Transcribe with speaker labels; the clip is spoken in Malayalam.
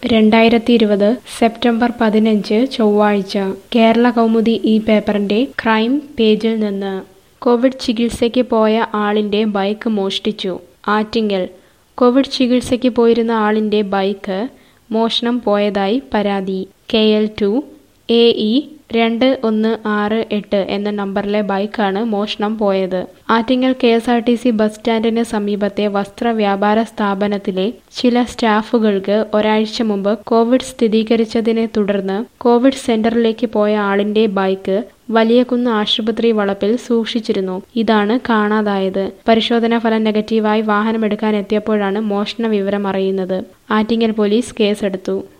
Speaker 1: രണ്ടായിരത്തി ഇരുപത് സെപ്റ്റംബർ പതിനഞ്ച് ചൊവ്വാഴ്ച കേരള കൗമുദി ഈ പേപ്പറിന്റെ ക്രൈം പേജിൽ നിന്ന് കോവിഡ് ചികിത്സയ്ക്ക് പോയ ആളിന്റെ ബൈക്ക് മോഷ്ടിച്ചു ആറ്റിങ്ങൽ കോവിഡ് ചികിത്സയ്ക്ക് പോയിരുന്ന ആളിന്റെ ബൈക്ക് മോഷണം പോയതായി പരാതി K L two A E രണ്ട് ഒന്ന് ആറ് എട്ട് എന്ന നമ്പറിലെ ബൈക്കാണ് മോഷണം പോയത് Attingal K S R T C bus സ്റ്റാൻഡിന് സമീപത്തെ വസ്ത്ര വ്യാപാര സ്ഥാപനത്തിലെ ചില സ്റ്റാഫുകൾക്ക് ഒരാഴ്ച മുമ്പ് കോവിഡ് സ്ഥിരീകരിച്ചതിനെ തുടർന്ന് കോവിഡ് സെന്ററിലേക്ക് പോയ ആളിന്റെ ബൈക്ക് വലിയകുന്ന് ആശുപത്രി വളപ്പിൽ സൂക്ഷിച്ചിരുന്നു ഇതാണ് കാണാതായത് പരിശോധനാ ഫലം നെഗറ്റീവായി വാഹനമെടുക്കാൻ എത്തിയപ്പോഴാണ് മോഷണ വിവരം അറിയുന്നത് ആറ്റിങ്ങൽ പോലീസ് കേസെടുത്തു